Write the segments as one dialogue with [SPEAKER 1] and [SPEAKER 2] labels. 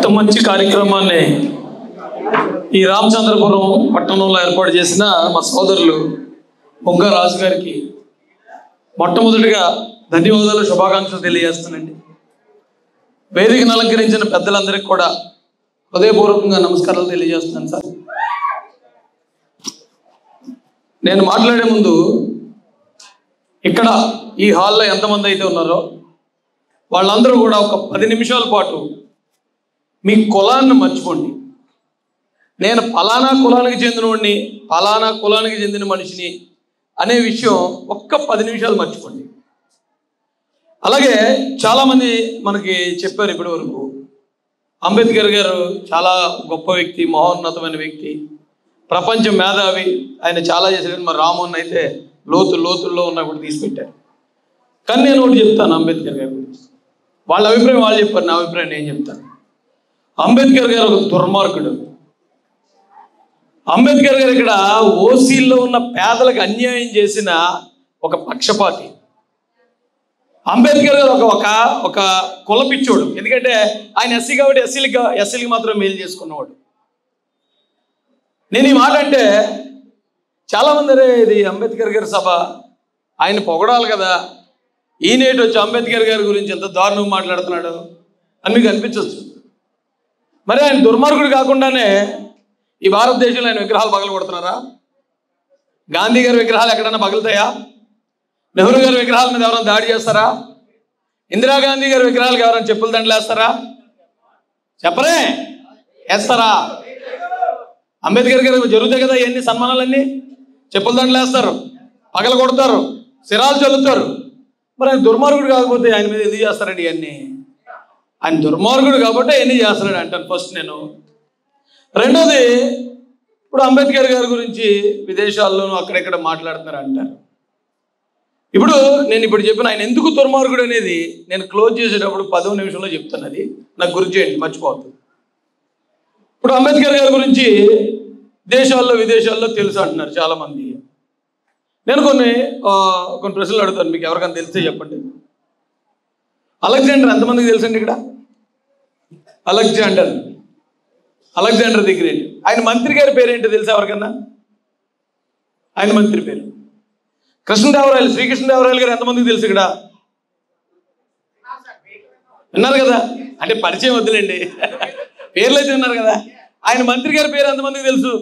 [SPEAKER 1] ఇంత మంచి కార్యక్రమాన్ని ఈ రామచంద్రపురం పట్టణంలో ఏర్పాటు చేసిన మా సోదరులు బొగ్గ రాజు గారికి మొట్టమొదటిగా ధన్యవాదాలు శుభాకాంక్షలు తెలియజేస్తానండి వేదికను అలంకరించిన పెద్దలందరికీ కూడా హృదయపూర్వకంగా నమస్కారాలు తెలియజేస్తున్నాను సార్ నేను మాట్లాడే ముందు ఇక్కడ ఈ హాల్లో ఎంతమంది అయితే ఉన్నారో వాళ్ళందరూ కూడా ఒక పది నిమిషాల పాటు మీ కులాన్ని మర్చిపోండి నేను ఫలానా కులానికి చెందినవాడిని ఫలానా కులానికి చెందిన మనిషిని అనే విషయం ఒక్క పది నిమిషాలు మర్చిపోండి అలాగే చాలామంది మనకి చెప్పారు ఇప్పటి వరకు అంబేద్కర్ గారు చాలా గొప్ప వ్యక్తి మహోన్నతమైన వ్యక్తి ప్రపంచ మేధావి ఆయన చాలా చేశారు మరి రామోహన్ అయితే లోతు లోతుల్లో ఉన్న కూడా తీసిపెట్టారు కానీ నేను ఒకటి చెప్తాను అంబేద్కర్ గారి గురించి వాళ్ళ అభిప్రాయం వాళ్ళు చెప్పారు నా అభిప్రాయం నేను చెప్తాను అంబేద్కర్ గారు ఒక దుర్మార్గుడు అంబేద్కర్ గారు ఇక్కడ ఓసీల్లో ఉన్న పేదలకు అన్యాయం చేసిన ఒక పక్షపాతి అంబేద్కర్ గారు ఒక ఒక ఒక కులపిచ్చోడు ఎందుకంటే ఆయన ఎస్సీ కాబట్టి ఎస్సీలకి ఎస్సీలకి మాత్రం మేలు చేసుకున్నవాడు నేను ఈ మాట అంటే చాలామంది అరే ఇది అంబేద్కర్ గారి సభ ఆయన పొగడాలి కదా ఈనేటి వచ్చి అంబేద్కర్ గారి గురించి ఎంత దారుణంగా మాట్లాడుతున్నాడు అని మీకు అనిపించవచ్చు మరి ఆయన దుర్మార్గుడు కాకుండానే ఈ భారతదేశంలో ఆయన విగ్రహాలు పగలు కొడుతున్నారా గాంధీ గారి విగ్రహాలు ఎక్కడన్నా పగులుతాయా నెహ్రూ గారి విగ్రహాల మీద ఎవరైనా దాడి చేస్తారా ఇందిరాగాంధీ గారి విగ్రహాలకు ఎవరైనా చెప్పులు దండలు వేస్తారా చెప్పరే వేస్తారా అంబేద్కర్ గారికి జరుగుతాయి కదా ఇవన్నీ సన్మానాలన్నీ చెప్పుల దండలు వేస్తారు పగల కొడతారు సిరాలు చల్లుతారు మరి ఆయన దుర్మార్గుడు కాకపోతే ఆయన మీద ఎందుకు చేస్తారండి ఇవన్నీ ఆయన దుర్మార్గుడు కాబట్టి ఎన్ని చేస్తున్నాడు అంటాను ఫస్ట్ నేను రెండోది ఇప్పుడు అంబేద్కర్ గారి గురించి విదేశాల్లోనూ అక్కడెక్కడ మాట్లాడుతున్నారు అంటారు ఇప్పుడు నేను ఇప్పుడు చెప్పిన ఆయన ఎందుకు దుర్మార్గుడు అనేది నేను క్లోజ్ చేసేటప్పుడు పదో నిమిషంలో చెప్తాను అది నాకు గుర్తు చేయండి మర్చిపోవద్దు ఇప్పుడు అంబేద్కర్ గారి గురించి దేశాల్లో విదేశాల్లో తెలుసు అంటున్నారు చాలామంది నేను కొన్ని ఆ, కొన్ని ప్రశ్నలు అడుగుతాను మీకు ఎవరికైనా తెలిస్తే చెప్పండి అలెగ్జాండర్ ఎంతమందికి తెలుసండి ఇక్కడ అలెగ్జాండర్ అలెగ్జాండర్ ది గ్రేట్ ఆయన మంత్రి గారి పేరేంటో తెలుసా ఎవరికన్నా ఆయన మంత్రి పేరు కృష్ణదేవరాయలు శ్రీకృష్ణదేవరాయలు గారు ఎంతమందికి తెలుసు ఇక్కడ విన్నారు కదా అంటే పరిచయం వద్దులేండి పేర్లు అయితే విన్నారు కదా ఆయన మంత్రి గారి పేరు ఎంతమందికి తెలుసు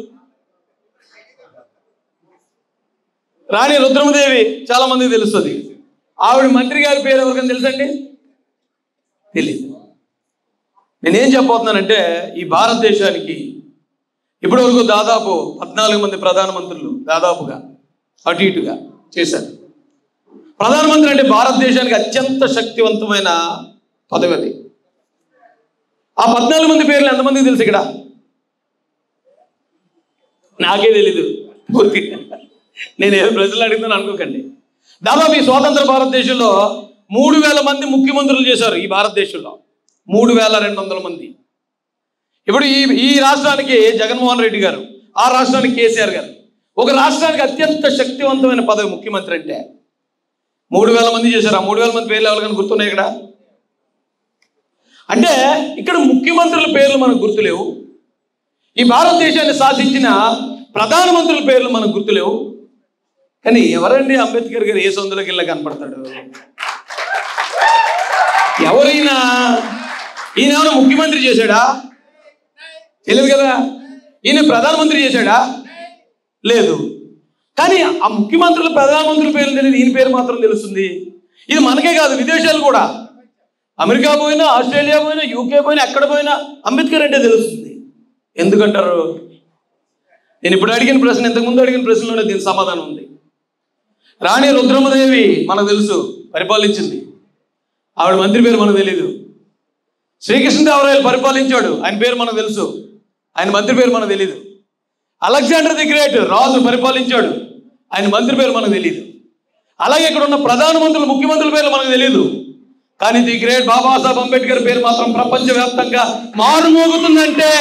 [SPEAKER 1] రాణి రుద్రమదేవి చాలా మందికి తెలుస్తుంది ఆవిడ మంత్రి గారి పేరు ఎవరికైనా తెలుసండి తెలియదు నేనేం చెప్పబోతున్నానంటే ఈ భారతదేశానికి ఇప్పటి వరకు దాదాపు పద్నాలుగు మంది ప్రధానమంత్రులు దాదాపుగా అటు ఇటుగా చేశారు ప్రధానమంత్రి అంటే భారతదేశానికి అత్యంత శక్తివంతమైన పదవి అది ఆ పద్నాలుగు మంది పేర్లు ఎంతమందికి తెలుసు ఇక్కడ నాకే తెలీదు పూర్తిగా నేను ఏ ప్రజలు అడుగుతాను అనుకోకండి దాదాపు ఈ స్వాతంత్ర భారతదేశంలో మూడు వేల మంది ముఖ్యమంత్రులు చేశారు ఈ భారతదేశంలో మూడు వేల రెండు వందల మంది ఇప్పుడు ఈ ఈ రాష్ట్రానికి జగన్మోహన్ రెడ్డి గారు ఆ రాష్ట్రానికి కేసీఆర్ గారు ఒక రాష్ట్రానికి అత్యంత శక్తివంతమైన పదవి ముఖ్యమంత్రి అంటే మూడు వేల మంది చేశారు ఆ మూడు వేల మంది పేర్లు ఎవరికైనా గుర్తున్నాయి ఇక్కడ అంటే ఇక్కడ ముఖ్యమంత్రుల పేర్లు మనకు గుర్తులేవు ఈ భారతదేశాన్ని శాసించిన ప్రధానమంత్రుల పేర్లు మనకు గుర్తులేవు కానీ ఎవరండి అంబేద్కర్ గారు ఏ సొందులోకి వెళ్ళి కనపడతాడు ఎవరైనా ఈయన ఏమైనా ముఖ్యమంత్రి చేశాడా తెలియదు కదా ఈయన ప్రధానమంత్రి చేశాడా లేదు కానీ ఆ ముఖ్యమంత్రుల ప్రధానమంత్రుల పేర్లు తెలియదు ఈయన పేరు మాత్రం తెలుస్తుంది ఇది మనకే కాదు విదేశాలు కూడా అమెరికా పోయినా ఆస్ట్రేలియా పోయినా యూకే పోయినా ఎక్కడ పోయినా అంబేద్కర్ అంటే తెలుస్తుంది ఎందుకంటారు నేను ఇప్పుడు అడిగిన ప్రశ్న ఇంతకుముందు అడిగిన ప్రశ్నలోనే దీని సమాధానం ఉంది రాణి రుద్రమదేవి మనకు తెలుసు పరిపాలించింది ఆవిడ మంత్రి పేరు మనకు తెలియదు శ్రీకృష్ణదేవరాయలు పరిపాలించాడు ఆయన పేరు మనకు తెలుసు ఆయన మంత్రి పేరు మనకు తెలియదు అలెగ్జాండర్ ది గ్రేట్ రాజు పరిపాలించాడు ఆయన మంత్రి పేరు మనకు తెలియదు అలాగే ఇక్కడ ఉన్న ప్రధానమంత్రులు ముఖ్యమంత్రుల పేర్లు మనకు తెలియదు కానీ ది గ్రేట్ బాబాసాహెబ్ అంబేద్కర్ పేరు మాత్రం ప్రపంచవ్యాప్తంగా మారుమోగుతుందంటే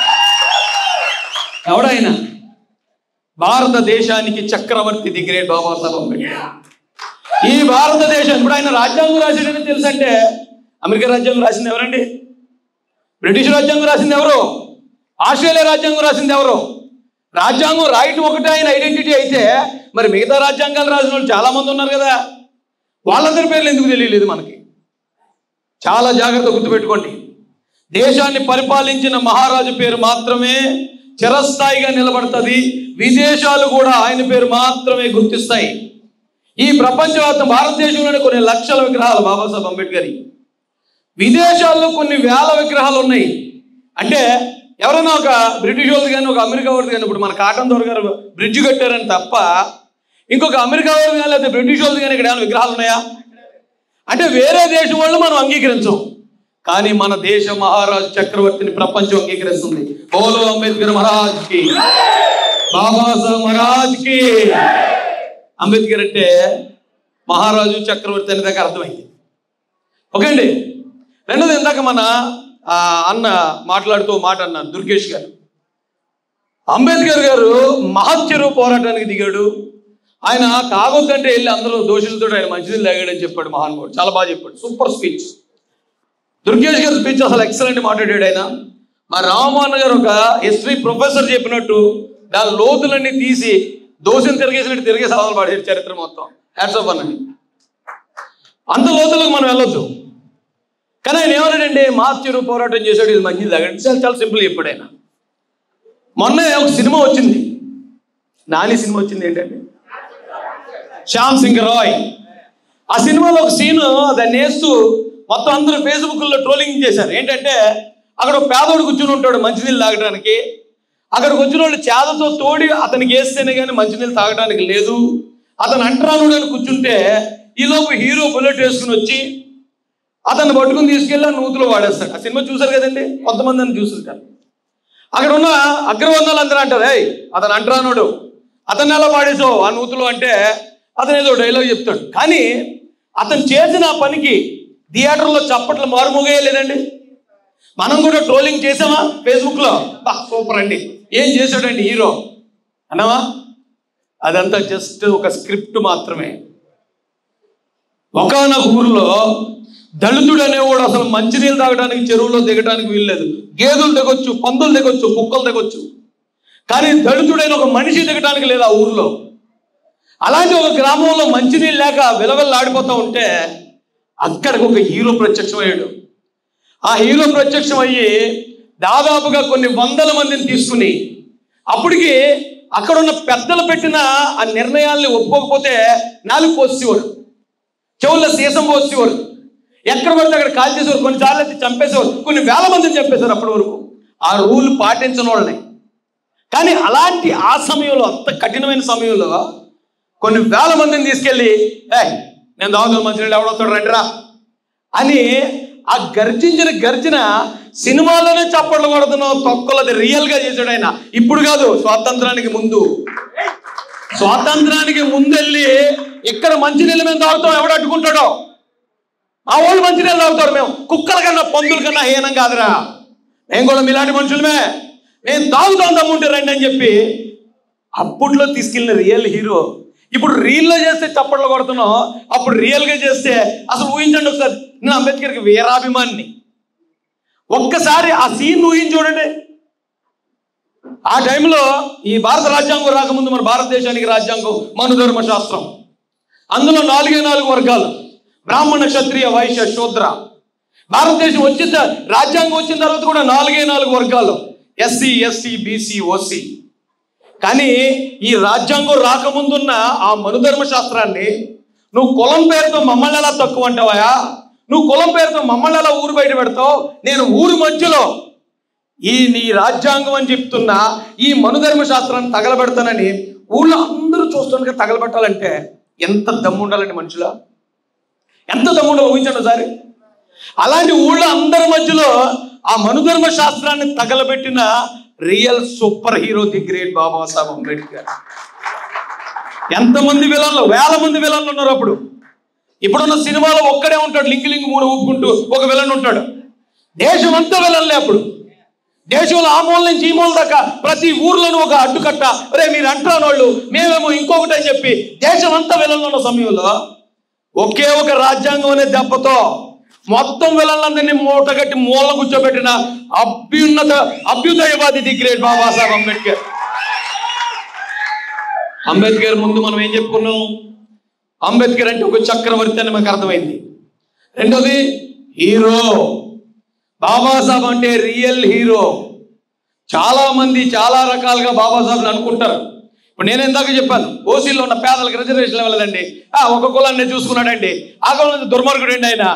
[SPEAKER 1] ఎవడైన భారతదేశానికి చక్రవర్తి ది గ్రేట్ బాబాసాహెబ్ అంబేద్కర్ ఈ భారతదేశం ఇప్పుడు ఆయన రాజ్యాంగం రాసాడని తెలుసంటే అమెరికా రాజ్యాంగం రాసింది ఎవరండి బ్రిటిష్ రాజ్యాంగం రాసింది ఎవరు ఆస్ట్రేలియా రాజ్యాంగం రాసింది ఎవరు రాజ్యాంగం రాయటం ఒకటే ఆయన ఐడెంటిటీ అయితే మరి మిగతా రాజ్యాంగాలు రాసిన వాళ్ళు చాలా మంది ఉన్నారు కదా వాళ్ళందరి పేర్లు ఎందుకు తెలియలేదు మనకి చాలా జాగ్రత్త గుర్తుపెట్టుకోండి దేశాన్ని పరిపాలించిన మహారాజు పేరు మాత్రమే చిరస్థాయిగా నిలబడుతుంది విదేశాలు కూడా ఆయన పేరు మాత్రమే గుర్తిస్తాయి ఈ ప్రపంచవ్యాప్తం భారతదేశంలోనే కొన్ని లక్షల విగ్రహాలు బాబాసాహెబ్ అంబేద్కర్ విదేశాల్లో కొన్ని వేల విగ్రహాలు ఉన్నాయి అంటే ఎవరైనా ఒక బ్రిటిష్ వాళ్ళది కానీ ఒక అమెరికా వాళ్ళది కానీ ఇప్పుడు మన కాటన్ దొర గారు బ్రిడ్జ్ కట్టారని తప్ప ఇంకొక అమెరికా వాళ్ళది కానీ లేకపోతే బ్రిటిష్ వాళ్ళది కానీ ఇక్కడ ఏమైనా విగ్రహాలు ఉన్నాయా అంటే వేరే దేశం వాళ్ళు మనం అంగీకరించం కానీ మన దేశ మహారాజు చక్రవర్తిని ప్రపంచం అంగీకరిస్తుంది బోలో అంబేద్కర్ మహారాజ్కి బాబాసాహెబ్ మహారాజ్కి అంబేద్కర్ అంటే మహారాజు చక్రవర్తి అనే దాకా అర్థమైంది ఓకే అండి రెండోది ఇందాక మన ఆ, అన్న మాట్లాడుతూ మాట అన్నారు దుర్గేష్ గారు అంబేద్కర్ గారు మహత్యరు పోరాటానికి దిగాడు ఆయన తాగొద్దంటే వెళ్ళి అందరూ దోషులతో ఆయన మంచినీళ్ళు తాగాడని చెప్పాడు మహానుభావుడు చాలా బాగా చెప్పాడు సూపర్ స్పీచ్ దుర్గేష్ గారి స్పీచ్ అసలు ఎక్సలెంట్ మాట్లాడాడు ఆయన మా రామమోహన్ గారు ఒక హిస్టరీ ప్రొఫెసర్ చెప్పినట్టు దాని లోతులన్నీ తీసి దోషం తిరిగేసినట్టు తిరిగేసి అవతల పాడేది చరిత్ర మొత్తం హ్యాట్స్ ఆఫ్ అన్నది అంత లోతులకు మనం వెళ్ళొద్దు కానీ ఆయన ఏమన్నాడండి మార్చిరు పోరాటం చేశాడు ఇది మంచిది తాగండి చాలా చాలా సింపుల్ చెప్పాడు ఆయన మొన్న ఒక సినిమా వచ్చింది నాని సినిమా వచ్చింది ఏంటంటే శ్యామ్ సింగ్ రాయ్ ఆ సినిమాలో ఒక సీను దాన్ని వేస్తూ మొత్తం అందరూ ఫేస్బుక్లో ట్రోలింగ్ చేశారు ఏంటంటే అక్కడ ఒక పేదోడు కూర్చుని ఉంటాడు మంచినీళ్ళు తాగడానికి అక్కడికి వచ్చిన వాళ్ళు చేదతో తోడి అతనికి వేస్తేనే కానీ మంచినీళ్ళు తాగడానికి లేదు అతను అంటరానుడు అని కూర్చుంటే ఈలోపు హీరో బుల్లెట్ వేసుకుని వచ్చి అతన్ని పట్టుకుని తీసుకెళ్ళి ఆ నూతులో వాడేస్తాడు ఆ సినిమా చూసారు కదండి కొంతమంది అని చూస్తుంటారు అక్కడ ఉన్న అగ్రవర్ణాలు అందరూ అంటారు ఏయ్ అతను అంటరానుడు అతన్ని ఎలా వాడేసావు ఆ నూతులో అంటే అతను ఏదో డైలాగ్ చెప్తాడు కానీ అతను చేసిన ఆ పనికి థియేటర్లో చప్పట్లు మారుమోగే లేదండి మనం కూడా ట్రోలింగ్ చేసామా ఫేస్బుక్లో బా సూపర్ అండి ఏం చేశాడండి హీరో అన్నావా అదంతా జస్ట్ ఒక స్క్రిప్ట్ మాత్రమే ఒకనొక ఊరిలో దళితుడు అనేవాడు అసలు మంచినీళ్ళు తాగడానికి చెరువులో దిగడానికి వీల్లేదు గేదెలు దిగొచ్చు పందులు దిగొచ్చు కుక్కలు దిగొచ్చు కానీ దళితుడైన ఒక మనిషి దిగడానికి లేదు ఆ ఊరిలో అలాంటి ఒక గ్రామంలో మంచినీళ్ళు లేక విలవిల్లాడిపోతూ ఉంటే అక్కడికి ఒక హీరో ప్రత్యక్షమయ్యాడు ఆ హీరో ప్రత్యక్షం అయ్యి దాదాపుగా కొన్ని వందల మందిని తీసుకుని అప్పటికి అక్కడ ఉన్న పెద్దలు పెట్టిన ఆ నిర్ణయాల్ని ఒప్పుకోకపోతే నాలుగు పోసేవాడు చెవుల్లో సీసం పోసేవాడు ఎక్కడ పడితే అక్కడ కాల్ చేసేవారు కొన్నిసార్లు అయితే చంపేసేవారు కొన్ని వేల మందిని చంపేశారు అప్పటి వరకు ఆ రూల్ పాటించిన వాళ్ళని కానీ అలాంటి ఆ సమయంలో అంత కఠినమైన సమయంలో కొన్ని వేల మందిని తీసుకెళ్ళి ఏ నేను దావుతాను మంచి ఎవడొస్తాడు రండిరా అని ఆ గర్జించిన గర్జన సినిమాలోనే చప్పట్లు కొడుతున్నావు తొక్కలది రియల్గా చేశాడు ఆయన ఇప్పుడు కాదు స్వాతంత్రానికి ముందు స్వాతంత్రానికి ముందెళ్ళి ఇక్కడ మంచినీళ్ళు మేము తాగుతాం ఎవడు అడ్డుకుంటాడో మా వాళ్ళు మంచినీళ్ళు తాగుతారు మేము కుక్కల కన్నా పందుల కన్నా హీనం కాదురా మేము కూడా మీలాంటి మనుషులమే మేము తాగుతాం దమ్ముంటే రండి అని చెప్పి అప్పట్లో తీసుకెళ్ళిన రియల్ హీరో ఇప్పుడు రీల్లో చేస్తే చప్పట్లు కొడుతున్నాం అప్పుడు రియల్గా చేస్తే అసలు ఊహించండి ఒకసారి నేను అంబేద్కర్కి వీరాభిమాన్ని ఒక్కసారి ఆ సీన్ ఊహించి చూడండి ఆ టైంలో ఈ భారత రాజ్యాంగం రాకముందు మన భారతదేశానికి రాజ్యాంగం మనుధర్మ శాస్త్రం అందులో నాలుగే నాలుగు వర్గాలు బ్రాహ్మణ క్షత్రియ వైశ్య శూద్ర భారతదేశం వచ్చిన త- రాజ్యాంగం వచ్చిన తర్వాత కూడా నాలుగే నాలుగు వర్గాలు ఎస్సీ ఎస్టీ బీసీ ఓసీ కానీ ఈ రాజ్యాంగం రాకముందున్న ఆ మనుధర్మ శాస్త్రాన్ని నువ్వు కులం పేరుతో మమ్మల్ని ఎలా తక్కువ అంటావా నువ్వు కులం పేరుతో మమ్మల్ని ఎలా ఊరు బయట పెడతావు నేను ఊరు మధ్యలో ఈ నీ రాజ్యాంగం అని చెప్తున్న ఈ మనుధర్మ శాస్త్రాన్ని తగలబెడతానని ఊళ్ళో అందరూ చూస్తుండగా తగలబెట్టాలంటే ఎంత దమ్ము ఉండాలండి మనుషుల ఎంత దమ్ము ఉండాలి ఊహించండి ఒకసారి అలాంటి ఊళ్ళో అందరి మధ్యలో ఆ మనుధర్మ శాస్త్రాన్ని తగలబెట్టిన real super hero the great Babasaheb Ambedkar ఎంతమంది విలన్లు వేల మంది విలన్లు ఉన్నారు అప్పుడు ఇప్పుడున్న సినిమాలో ఒక్కడే ఉంటాడు లింక్ లింక్ మూడు ఊపుకుంటూ ఒక విలన్ ఉంటాడు దేశం అంతా విలన్లే అప్పుడు దేశంలో ఆ మూల నుంచి ఈ మూల దాకా ప్రతి ఊర్లోనూ ఒక అడ్డుకట్ట అరే మీరు అంటారు వాళ్ళు మేమేమో ఇంకొకటి అని చెప్పి దేశం అంతా విలన్లు ఉన్న సమయంలో ఒకే ఒక రాజ్యాంగం అనే దెబ్బతో మొత్తం విలన్లందరినీ మూటగట్టి మూల కూర్చోబెట్టిన అభ్యున్నత అభ్యుదయవాది ది గ్రేట్ బాబాసాహెబ్ అంబేద్కర్ అంబేద్కర్ ముందు మనం ఏం చెప్పుకున్నాం అంబేద్కర్ అంటే ఒక చక్రవర్తి అని మనకు అర్థమైంది రెండోది హీరో బాబాసాహెబ్ అంటే రియల్ హీరో చాలా మంది చాలా రకాలుగా బాబాసాహెబ్ని అనుకుంటారు ఇప్పుడు నేను ఇందాక చెప్పాను ఓసీలో ఉన్న పేదలకు రిజర్వేషన్ ఇవ్వలేదండి ఆ ఒక కులాన్ని చూసుకున్నాడండి ఆ కులం దుర్మార్గుడు అండి ఆయన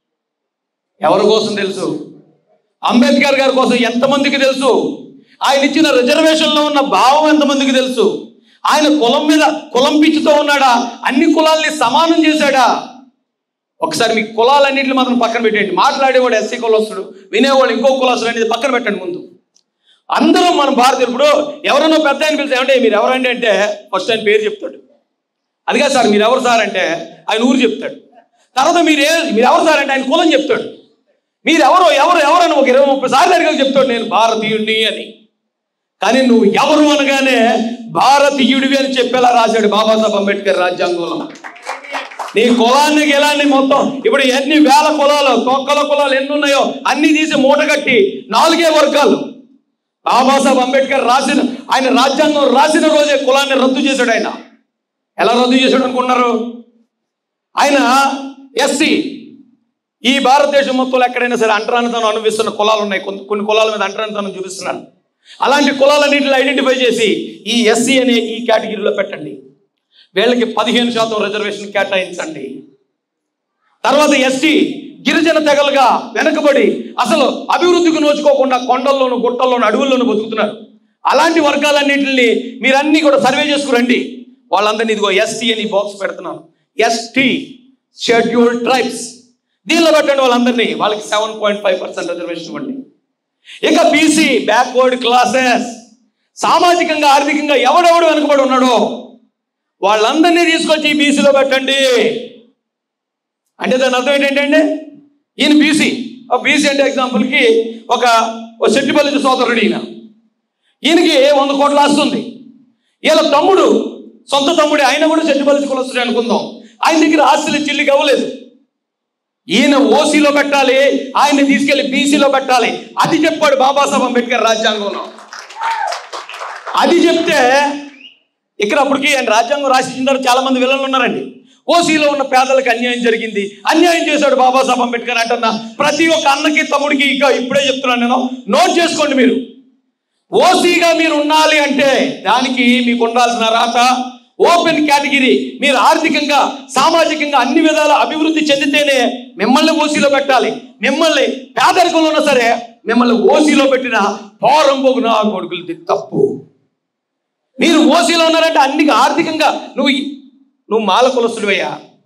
[SPEAKER 1] ఎవరి కోసం తెలుసు అంబేద్కర్ గారి కోసం ఎంతమందికి తెలుసు ఆయన ఇచ్చిన రిజర్వేషన్లో ఉన్న భావం ఎంతమందికి తెలుసు ఆయన కులం మీద కులం పిచ్చితో ఉన్నాడా అన్ని కులాల్ని సమానం చేశాడా ఒకసారి మీ కులాలన్నింటిని మాత్రం పక్కన పెట్టండి మాట్లాడేవాడు ఎస్సీ కులస్తుడు వినేవాడు ఇంకో కులస్తుడు అనేది పక్కన పెట్టండి ముందు అందరూ మన భారతీయులు ఇప్పుడు ఎవరన్నా పెద్ద ఆయన పిలిచి ఏమంటే మీరు ఎవరండి అంటే ఫస్ట్ ఆయన పేరు చెప్తాడు అదిగా సార్ మీరు ఎవరు సార్ అంటే ఆయన ఊరు చెప్తాడు తర్వాత మీరు ఏ మీరు ఎవరు సార్ అంటే ఆయన కులం చెప్తాడు మీరు ఎవరు ఎవరు ఎవరని ఒక ఇరవై ముప్పై సార్లు అడిగా చెప్తాడు నేను భారతీయుడిని అని కానీ నువ్వు ఎవరు అనగానే భారతీయుడివి అని చెప్పేలా రాశాడు బాబాసాహెబ్ అంబేద్కర్ రాజ్యాంగంలో నీ కులాన్ని గిలాన్ని మొత్తం ఇప్పుడు ఎన్ని వేల కులాలు తొక్కల కులాలు ఎన్ని ఉన్నాయో అన్ని తీసి మూటగట్టి నాలుగే వర్గాలు బాబాసాహెబ్ అంబేద్కర్ రాసిన ఆయన రాజ్యాంగం రాసిన రోజే కులాన్ని రద్దు చేశాడు ఆయన ఎలా రద్దు చేశాడు అనుకున్నారు ఆయన ఎస్సీ ఈ భారతదేశం మొత్తంలో ఎక్కడైనా సరే అంటరానితనం అనుభవిస్తున్న కులాలు ఉన్నాయి కొన్ని కొన్ని కులాల మీద అంటరానితనం చూపిస్తున్నాను అలాంటి కులాలన్నింటిని ఐడెంటిఫై చేసి ఈ ఎస్సీ అనే ఈ కేటగిరీలో పెట్టండి వీళ్ళకి పదిహేను శాతం రిజర్వేషన్ కేటాయించండి తర్వాత ఎస్టీ గిరిజన తెగలుగా వెనకబడి అసలు అభివృద్ధికి నోచుకోకుండా కొండల్లోను గుట్టల్లోను అడవుల్లోనూ బతుకుతున్నారు అలాంటి వర్గాలన్నింటిని మీరన్నీ కూడా సర్వే చేసుకురండి వాళ్ళందరినీ ఇదిగో ఎస్టీ అని బాక్స్ పెడుతున్నాను ఎస్టీ షెడ్యూల్ ట్రైబ్స్ దీనిలో పెట్టండి వాళ్ళందరినీ వాళ్ళకి seven point five percent reservation ఇవ్వండి ఇక బీసీ బ్యాక్వర్డ్ క్లాసెస్ సామాజికంగా ఆర్థికంగా ఎవడెవడు వెనుకబడి ఉన్నాడో వాళ్ళందరినీ తీసుకొచ్చి ఈ బీసీలో పెట్టండి అంటే దాని అర్థం ఏంటంటే ఈయన బీసీ బీసీ అంటే ఎగ్జాంపుల్కి ఒక ఒక శెట్టిపల్లి సోదరుడు ఈయన ఈయనకి వంద కోట్ల ఆస్తుంది వీళ్ళ తమ్ముడు సొంత తమ్ముడే ఆయన కూడా శెట్టిపల్లి కులస్తుడే అనుకుందాం ఆయన దగ్గర ఆస్తులు చిల్లికి అవ్వలేదు ఈయన ఓసీలో పెట్టాలి ఆయన్ని తీసుకెళ్లి బీసీలో పెట్టాలి అది చెప్పాడు బాబాసాహెబ్ అంబేద్కర్ రాజ్యాంగంలో అది చెప్తే ఇక్కడ అప్పటికి ఆయన రాజ్యాంగం రాసి తర్వాత చాలా మంది విలన్లు ఉన్నారండి ఓసీలో ఉన్న పేదలకు అన్యాయం జరిగింది అన్యాయం చేశాడు బాబాసాహెబ్ అంబేద్కర్ అంటున్నా ప్రతి ఒక్క అన్నకి తమ్ముడికి ఇక ఇప్పుడే చెప్తున్నాను నేను నోట్ చేసుకోండి మీరు ఓసీగా మీరు ఉండాలి అంటే దానికి మీకు ఉండాల్సిన రాత ఓపెన్ కేటగిరీ మీరు ఆర్థికంగా సామాజికంగా అన్ని విధాల అభివృద్ధి చెందితేనే మిమ్మల్ని ఓసీలో పెట్టాలి మిమ్మల్ని పేదరికంలో ఉన్నా సరే మిమ్మల్ని ఓసీలో పెట్టిన పోరం పోగు నా కొడుకులది తప్పు మీరు ఓసీలో ఉన్నారంటే అన్ని ఆర్థికంగా నువ్వు నువ్వు మాల కులస్తుడివయ్యా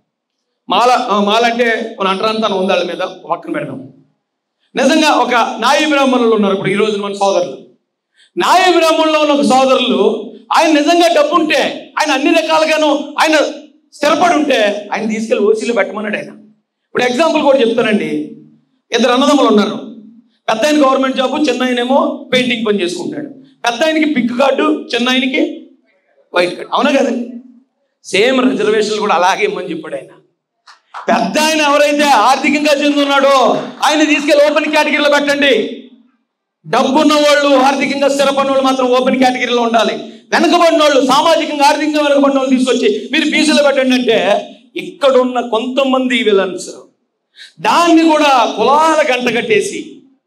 [SPEAKER 1] మాల ఆ, మాల అంటే మన అంటరాంతనం ఉంది వాళ్ళ మీద పక్కన పెడదాం నిజంగా ఒక నాయ బ్రాహ్మణులు ఉన్నారు ఇప్పుడు ఈ రోజు మన సోదరులు నాయ బ్రాహ్మణుల్లో ఉన్న ఒక సోదరులు ఆయన నిజంగా డబ్బు ఉంటే ఆయన అన్ని రకాలుగాను ఆయన స్థిరపడి ఉంటే ఆయన తీసుకెళ్ళి ఓసీలో పెట్టమన్నాడు ఆయన ఇప్పుడు ఎగ్జాంపుల్ కూడా చెప్తానండి ఇద్దరు అన్నదమ్ములు ఉన్నారు పెద్ద ఆయన గవర్నమెంట్ జాబ్ చిన్న ఆయనేమో పెయింటింగ్ పని చేసుకుంటాడు పెద్ద ఆయనకి పిక్ కార్డు చిన్న ఆయనకి వైట్ కార్డు అవునా కదండి సేమ్ రిజర్వేషన్లు కూడా అలాగే ఇమ్మని చెప్పాడు ఆయన పెద్ద ఆయన ఎవరైతే ఆర్థికంగా చెందున్నాడో ఆయన తీసుకెళ్ళి ఓపెన్ కేటగిరీలో పెట్టండి డబ్బున్న వాళ్ళు ఆర్థికంగా స్థిరపడిన వాళ్ళు మాత్రం ఓపెన్ కేటగిరీలో ఉండాలి వెనకబడిన వాళ్ళు సామాజికంగా ఆర్థికంగా వెనకబడిన వాళ్ళు తీసుకొచ్చి మీరు బీసీలో పెట్టండి అంటే ఇక్కడ ఉన్న కొంతమంది విలన్స్ దాన్ని కూడా కులాల గంట కట్టేసి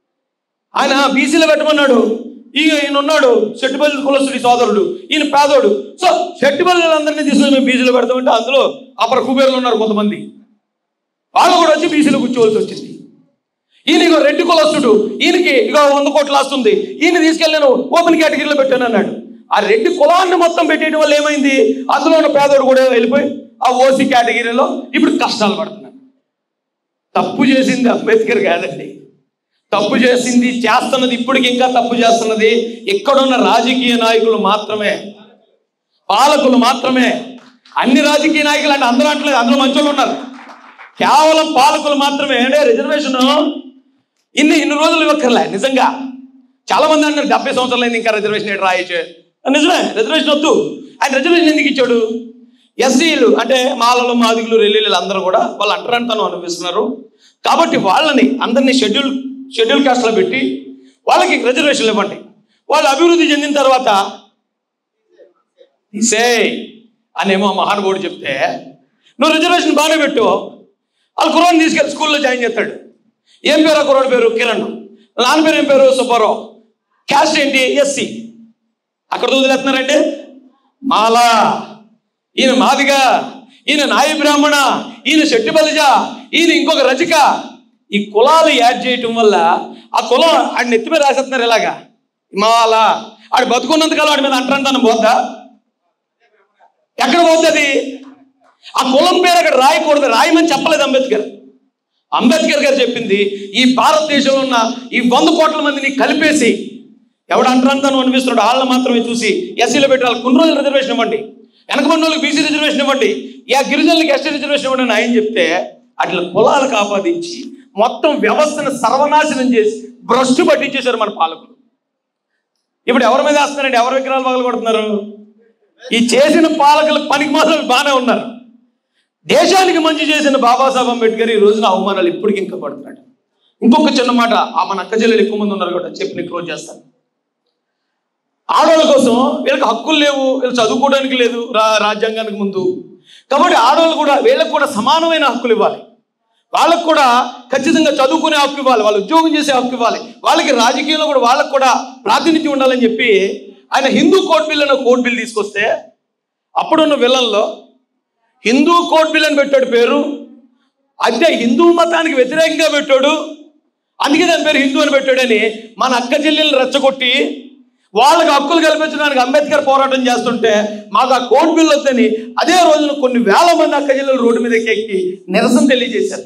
[SPEAKER 1] ఆయన బీసీలో పెట్టమన్నాడు ఈయన ఈయన ఉన్నాడు చెట్టుపల్లి కులస్తుడి సోదరుడు ఈయన పేదోడు సో చెట్టుపల్లిలందరినీ తీసుకొని మేము బీసీలో పెడతామంటే అందులో అప్పటి కుబేర్లు ఉన్నారు కొంతమంది వాళ్ళు కూడా వచ్చి బీసీలో కూర్చోవలసి వచ్చింది ఈయన ఇగో రెడ్డి కులస్తుడు ఈయనకి ఇగో వంద కోట్లు వస్తుంది ఈయన తీసుకెళ్ళి నేను ఓపెన్ కేటగిరీలో పెట్టాను అన్నాడు ఆ రెడ్డి కులాన్ని మొత్తం పెట్టేయడం వల్ల ఏమైంది అందులో ఉన్న పేదోడు కూడా వెళ్ళిపోయి ఆ ఓసీ కేటగిరీలో ఇప్పుడు కష్టాలు పడుతున్నాడు తప్పు చేసింది అంబేద్కర్ కాదండి తప్పు చేసింది చేస్తున్నది ఇప్పటికి ఇంకా తప్పు చేస్తున్నది ఇక్కడున్న రాజకీయ నాయకులు మాత్రమే పాలకులు మాత్రమే అన్ని రాజకీయ నాయకులు అంటే అందరూ అంటలేదు అందరూ మంచోళ్ళు ఉన్నారు కేవలం పాలకులు మాత్రమే అంటే రిజర్వేషన్ ఇన్ని ఇన్ని రోజులు ఇవ్వక్కర్లే నిజంగా చాలా మంది అంటారు డెబ్బై సంవత్సరాలు అయింది ఇంకా రిజర్వేషన్ ఏంటి రాయచ్చు నిజమే రిజర్వేషన్ వద్దు ఆయన రిజర్వేషన్ ఎందుకు ఇచ్చాడు ఎస్సీలు అంటే మాలలు మాదిగులు రెల్లీలు అందరూ కూడా వాళ్ళు అంటరంతనం అనిపిస్తున్నారు కాబట్టి వాళ్ళని అందరినీ షెడ్యూల్ షెడ్యూల్ కాస్ట్లో పెట్టి వాళ్ళకి రిజర్వేషన్లు ఇవ్వండి వాళ్ళు అభివృద్ధి చెందిన తర్వాత సే అనేమో మహానుభావుడు చెప్తే నువ్వు రిజర్వేషన్ బాగానే పెట్టు వాళ్ళు కుర్రాన్ని తీసుకెళ్ళి స్కూల్లో జాయిన్ చేస్తాడు ఏం పేరు ఆ కుర్రాడు పేరు కిరణ్ నాన్న పేరు ఏం పేరు సుబ్బారావు క్యాస్ట్ ఏంటి ఎస్సీ అక్కడ వదిలేస్తున్నారంటే మాలా ఈయన మాదిగా ఈయన నాయ బ్రాహ్మణ ఈయన శెట్టి బలిజ ఈయన ఇంకొక రచిక ఈ కులాలు యాడ్ చేయటం వల్ల ఆ కులం ఆడి నెత్తి మీద రాసేస్తున్నారు ఇలాగా మాలా ఆడు బతుకున్నంతకాలం ఆడి మీద అంటారంటాను పోద్దా ఎక్కడ పోతుంది ఆ కులం పేరు అక్కడ రాయకూడదు రాయమని చెప్పలేదు అంబేద్కర్ అంబేద్కర్ గారు చెప్పింది ఈ భారతదేశంలో ఉన్న ఈ వంద కోట్ల మందిని కలిపేసి ఎవడు అంటారంతాను అనిపిస్తున్నాడు వాళ్ళని మాత్రమే చూసి ఎస్సీలో పెట్టి వాళ్ళకి కొన్ని రోజులు రిజర్వేషన్ ఇవ్వండి వెనకబడిన వాళ్ళకి బీసీ రిజర్వేషన్ ఇవ్వండి ఆ గిరిజనులకు ఎస్టీ రిజర్వేషన్ ఇవ్వండి అని ఆయన చెప్తే అట్లా కులాలకు ఆపాదించి మొత్తం వ్యవస్థను సర్వనాశనం చేసి భ్రష్టు పట్టించేశారు మన పాలకులు ఇప్పుడు ఎవరి మీద వేస్తున్నారండి ఎవరి విగ్రహాలు పగలు కొడుతున్నారు ఈ చేసిన పాలకులకు పనికి మాత్రం బాగానే ఉన్నారు దేశానికి మంచి చేసిన బాబాసాహెబ్ అంబేద్కర్ ఈ రోజున అవమానాలు ఇప్పటికి ఇంకా పడుతున్నాడు ఇంకొక చిన్న మాట ఆ మన అక్క చెల్లెలు ఎక్కువ మంది ఉన్నారు కూడా చెప్పి నేను క్లోజ్ చేస్తాను ఆడవాళ్ళ కోసం వీళ్ళకి హక్కులు లేవు వీళ్ళు చదువుకోవడానికి లేదు రా రాజ్యాంగానికి ముందు కాబట్టి ఆడవాళ్ళు కూడా వీళ్ళకి కూడా సమానమైన హక్కులు ఇవ్వాలి వాళ్ళకు కూడా ఖచ్చితంగా చదువుకునే హక్కు ఇవ్వాలి వాళ్ళు ఉద్యోగం చేసే హక్కు ఇవ్వాలి వాళ్ళకి రాజకీయంలో కూడా వాళ్ళకు కూడా ప్రాతినిధ్యం ఉండాలని చెప్పి ఆయన హిందూ కోడ్ బిల్ అనే కోడ్ బిల్ తీసుకొస్తే అప్పుడున్న విలన్లో హిందూ కోడ్ బిల్ అని పెట్టాడు పేరు అంటే హిందూ మతానికి వ్యతిరేకంగా పెట్టాడు అందుకే దాని పేరు హిందూ అని పెట్టాడని మన అక్క చెల్లెళ్ళు రెచ్చగొట్టి వాళ్ళకి హక్కులు కల్పించడానికి అంబేద్కర్ పోరాటం చేస్తుంటే మాకు ఆ కోడ్ బిల్ వద్దని అదే రోజున కొన్ని వేల మంది అక్క చెల్లెలు రోడ్డు మీద ఎక్కి నిరసన తెలియజేశారు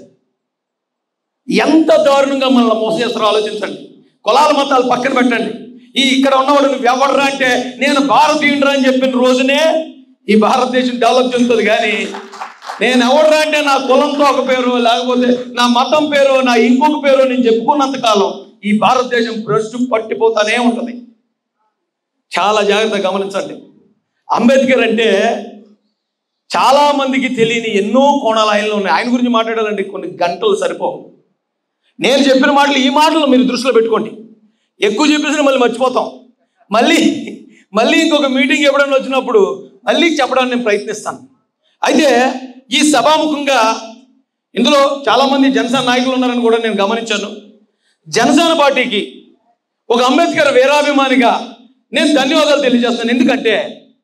[SPEAKER 1] ఎంత దారుణంగా మనల్ని మోసం చేస్తారో ఆలోచించండి కులాల మతాలు పక్కన పెట్టండి ఈ ఇక్కడ ఉన్నవాడు నువ్వు ఎవడరా అంటే నేను భారతీయుడురా అని చెప్పిన రోజునే ఈ భారతదేశం డెవలప్ చెందుతుంది కానీ నేను ఎవడరా అంటే నా కులంతో ఒక పేరు లేకపోతే నా మతం పేరు నా ఇంకొక పేరు నేను చెప్పుకున్నంత కాలం ఈ భారతదేశం భ్రష్టు పట్టిపోతానే ఉంటుంది చాలా జాగ్రత్తగా గమనించండి అంబేద్కర్ అంటే చాలా మందికి తెలియని ఎన్నో కోణాలు ఆయనలో ఉన్నాయి ఆయన గురించి మాట్లాడాలంటే కొన్ని గంటలు సరిపోవు నేను చెప్పిన మాటలు ఈ మాటలు మీరు దృష్టిలో పెట్టుకోండి ఎక్కువ చెప్పేసిన మళ్ళీ మర్చిపోతాం మళ్ళీ మళ్ళీ ఇంకొక మీటింగ్ ఎప్పుడైనా వచ్చినప్పుడు మళ్ళీ చెప్పడానికి నేను ప్రయత్నిస్తాను అయితే ఈ సభాముఖంగా ఇందులో చాలామంది జనసేన నాయకులు ఉన్నారని కూడా నేను గమనించాను జనసేన పార్టీకి ఒక అంబేద్కర్ వీరాభిమానిగా నేను ధన్యవాదాలు తెలియజేస్తాను ఎందుకంటే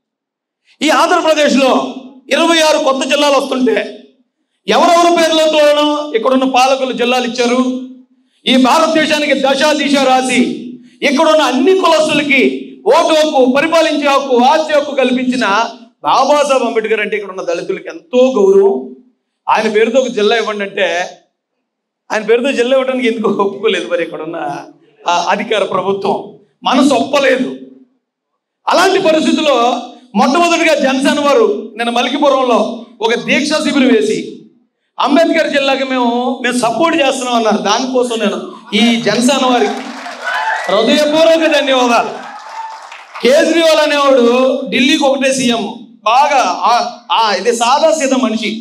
[SPEAKER 1] ఈ ఆంధ్రప్రదేశ్లో ఇరవై ఆరు కొత్త జిల్లాలు వస్తుంటే ఎవరెవరి పేర్లతోనో ఇక్కడున్న పాలకులు జిల్లాలు ఇచ్చారు ఈ భారతదేశానికి దశ దిశ రాసి ఇక్కడున్న అన్ని కులస్తులకి ఓటు హక్కు పరిపాలించే హక్కు ఆస్తి హక్కు కల్పించిన బాబాసాహెబ్ అంబేద్కర్ అంటే ఇక్కడ ఉన్న దళితులకి ఎంతో గౌరవం ఆయన పేరుతో ఒక జిల్లా ఇవ్వండి అంటే ఆయన పేరుతో జిల్లా ఇవ్వడానికి ఎందుకు ఒప్పుకోలేదు మరి ఇక్కడ ఉన్న ఆ అధికార ప్రభుత్వం మనసు ఒప్పలేదు అలాంటి పరిస్థితుల్లో మొట్టమొదటిగా జనసేన వారు నేను మలికిపురంలో ఒక దీక్షా శిబిరం వేసి అంబేద్కర్ జిల్లాకి మేము మేము సపోర్ట్ చేస్తున్నాం అన్నారు దానికోసం నేను ఈ జనసేన వారికి హృదయపూర్వక ధన్యవాదాలు కేజ్రీవాల్ అనేవాడు ఢిల్లీకి ఒకటే సీఎం బాగా ఆ- ఆ ఇది సాదా సీత మనిషి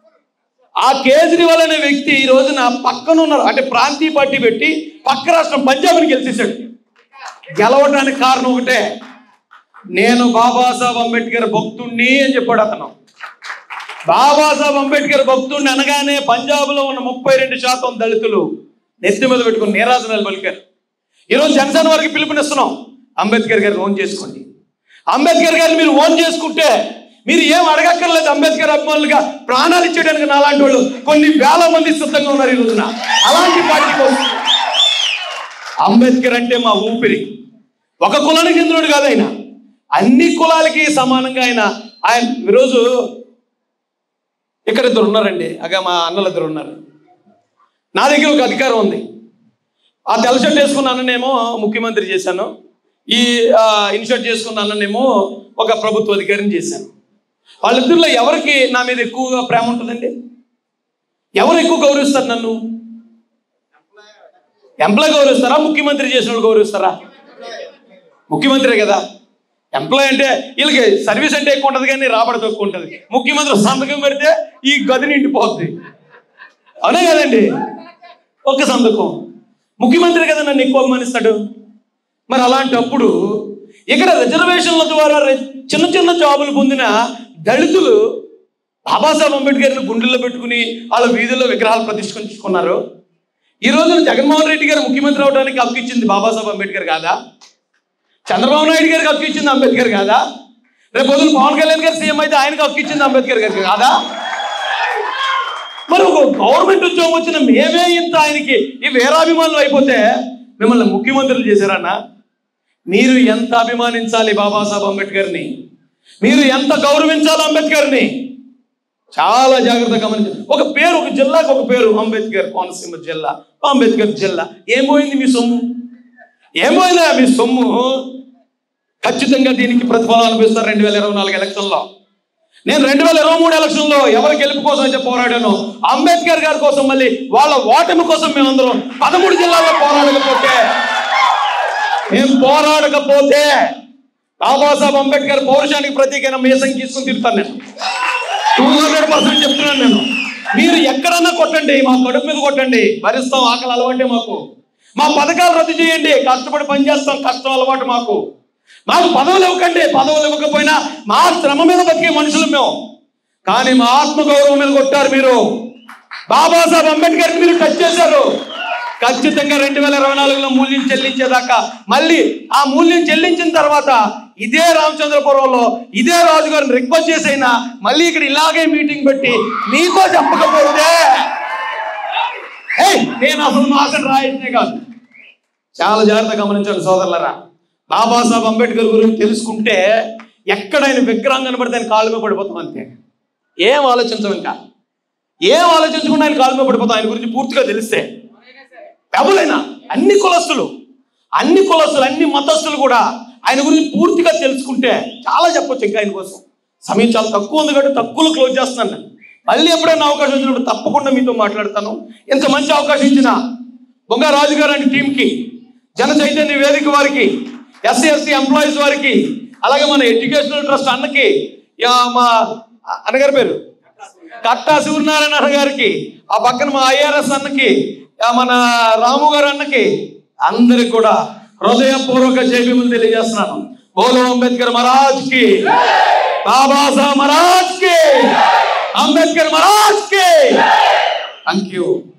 [SPEAKER 1] ఆ కేజ్రీవాల్ అనే వ్యక్తి ఈ రోజున పక్కన ఉన్నారు అంటే ప్రాంతీయ పార్టీ పెట్టి పక్క రాష్ట్రం పంజాబ్ని గెలిచేశాడు గెలవడానికి కారణం ఒకటే నేను బాబాసాహెబ్ అంబేద్కర్ భక్తుణ్ణి అని చెప్పాడు అతను బాబాసాహెబ్ అంబేద్కర్ భక్తుడిని అనగానే పంజాబ్లో ఉన్న ముప్పై రెండు శాతం దళితులు నెత్తి మీద పెట్టుకుని నీరాజనాలు పలికారు ఈరోజు జనసేన వారికి పిలుపునిస్తున్నాం అంబేద్కర్ గారిని ఓన్ చేసుకోండి అంబేద్కర్ గారిని మీరు ఓన్ చేసుకుంటే మీరు ఏం అడగక్కర్లేదు అంబేద్కర్ అభిమానులుగా ప్రాణాలు ఇచ్చేయడానికి నాలాంటి వాళ్ళు కొన్ని వేల మంది సిద్ధంగా ఉన్నారు ఈ రోజున అలాంటి పార్టీ కోసం అంబేద్కర్ అంటే మా ఊపిరి ఒక కులానికి చెందినోడు కాదు ఆయన అన్ని కులాలకి సమానంగా ఆయన ఆయన ఈరోజు ఇక్కడ ఇద్దరు ఉన్నారండి అగా మా అన్నలు ఇద్దరు ఉన్నారు నా దగ్గర ఒక అధికారం ఉంది ఆ తెల్ల షర్ట్ వేసుకున్న అన్ననేమో ముఖ్యమంత్రి చేశాను ఈ ఆ, ఇన్షర్ట్ చేసుకున్న అన్ననేమో ఒక ప్రభుత్వ అధికారిని చేశాను వాళ్ళిద్దరిలో ఎవరికి నా మీద ఎక్కువగా ప్రేమ ఉంటుందండి ఎవరు ఎక్కువ గౌరవిస్తారు నన్ను ఎంప్లాయ్ గౌరవిస్తారా ముఖ్యమంత్రి చేసిన వాళ్ళు గౌరవిస్తారా ముఖ్యమంత్రి కదా ఎంప్లాయ్ అంటే వీళ్ళకి సర్వీస్ అంటే ఎక్కువ ఉంటుంది కానీ రాబడి తక్కువ ఉంటుంది ముఖ్యమంత్రి సంతకం పెడితే ఈ గది నిండిపోద్ది అవునే కదండి ఒక సంతకం ముఖ్యమంత్రి కదా నన్ను ఎక్కువ అభిమానిస్తాడు మరి అలాంటప్పుడు ఇక్కడ రిజర్వేషన్ల ద్వారా రె- చిన్న చిన్న జాబులు పొందిన దళితులు బాబాసాహెబ్ అంబేద్కర్ని గుండెల్లో పెట్టుకుని వాళ్ళ వీధుల్లో విగ్రహాలు ప్రతిష్ఠించుకున్నారు ఈ రోజున జగన్మోహన్ రెడ్డి గారు ముఖ్యమంత్రి అవడానికి హక్కు ఇచ్చింది బాబాసాహెబ్ అంబేద్కర్ కాదా చంద్రబాబు నాయుడు గారికి హక్కు ఇచ్చింది అంబేద్కర్ కాదా రేపు పొద్దున పవన్ కళ్యాణ్ గారు సీఎం అయితే ఆయనకు హక్కు ఇచ్చింది అంబేద్కర్ గారికి కాదా మరి ఒక గవర్నమెంట్ ఉద్యోగం వచ్చిన మేమే ఇంత ఆయనకి ఈ వేరాభిమానులు అయిపోతే మిమ్మల్ని ముఖ్యమంత్రులు చేశారన్నా మీరు ఎంత అభిమానించాలి బాబాసాహెబ్ అంబేద్కర్ని మీరు ఎంత గౌరవించాలి అంబేద్కర్ని చాలా జాగ్రత్తగా గమనించాలి ఒక పేరు ఒక జిల్లాకు ఒక పేరు అంబేద్కర్ కోనసీమ జిల్లా అంబేద్కర్ జిల్లా ఏమోయింది మీ సొమ్ము ఏమైందా మీ సొమ్ము ఖచ్చితంగా దీనికి ప్రతిఫలం అనిపిస్తారు రెండు వేల ఇరవై నాలుగు ఎలక్షన్లో నేను రెండు వేల ఇరవై మూడు ఎలక్షన్లో ఎవరి గెలుపు కోసం అయితే పోరాడాను అంబేద్కర్ గారి కోసం మళ్ళీ వాళ్ళ ఓటమి కోసం మేమందరం పదమూడు జిల్లాల్లో పోరాడకపోతే మేము పోరాడకపోతే బాబాసాహెబ్ అంబేద్కర్ పౌరుషానికి ప్రతీకైన మీసం తీసుకుని తిరుగుతాను నేను టూ హండ్రెడ్ పర్సెంట్ చెప్తున్నాను నేను మీరు ఎక్కడన్నా కొట్టండి మా కడుపు మీద కొట్టండి భరిస్తాం ఆకలి అలవాటే మాకు మా పథకాలు రద్దు చేయండి కష్టపడి పనిచేస్తాం కష్టం అలవాటు మాకు మాకు పదవులు ఇవ్వకండి పదవులు ఇవ్వకపోయినా మా శ్రమ మీద బతికే మనుషులు మేము కానీ మా ఆత్మగౌరవం మీద కొట్టారు మీరు బాబాసాహెబ్ అంబేద్కర్ మీరు టచ్ చేశారు ఖచ్చితంగా రెండు వేల ఇరవై నాలుగులో మూల్యం చెల్లించేదాకా మళ్ళీ ఆ మూల్యం చెల్లించిన తర్వాత ఇదే రామచంద్రపురంలో ఇదే రాజుగారిని రిక్వెస్ట్ చేసైనా మళ్ళీ ఇక్కడ ఇలాగే మీటింగ్ పెట్టి మీతో చెప్పకపోతే ఏయ్, నేను అసలు మాసం రాయట్నే కాదు చాలా జాగ్రత్తగా గమనించండి సోదరులరా బాబాసాహెబ్ అంబేద్కర్ గురించి తెలుసుకుంటే ఎక్కడైనా విగ్రహం కనబడితే ఆయన కాళ్ళ మీద పడిపోతాం అంతే ఏం ఆలోచించం ఇంకా ఏం ఆలోచించకుండా ఆయన కాళ్ళ మీద పడిపోతాం ఆయన గురించి పూర్తిగా తెలిస్తే ఎవరైనా అన్ని కులస్తులు అన్ని కులస్తులు అన్ని మతస్థులు కూడా ఆయన గురించి పూర్తిగా తెలుసుకుంటే చాలా చెప్పొచ్చు ఇంకా ఆయన కోసం సమయం చాలా తక్కువ ఉంది కాబట్టి తక్కువలో క్లోజ్ చేస్తున్నాను నేను మళ్ళీ ఎప్పుడైనా అవకాశం వచ్చినప్పుడు తప్పకుండా మీతో మాట్లాడతాను ఇంత మంచి అవకాశం ఇచ్చిన బొంగ రాజు గారు అంటే టీంకి జన చైతన్య వేదిక వారికి ఎస్సీ ఎస్టీ ఎంప్లాయీస్ వారికి అలాగే మన ఎడ్యుకేషనల్ ట్రస్ట్ అన్నకి యా, మా అన్నగారి పేరు కట్టా సూర్యనారాయణ అన్న గారికి ఆ పక్కన మా ఐఆర్ఎస్ అన్నకి ఆ మన రాము గారు అన్నకి అందరికి కూడా హృదయపూర్వక జైబీములు తెలియజేస్తున్నాను బోలో అంబేద్కర్ మహారాజ్ కి బాబాసాహెబ్ మహారాజ్ కి అంబేద్కర్ మహారాజ్ కి థ్యాంక్ యూ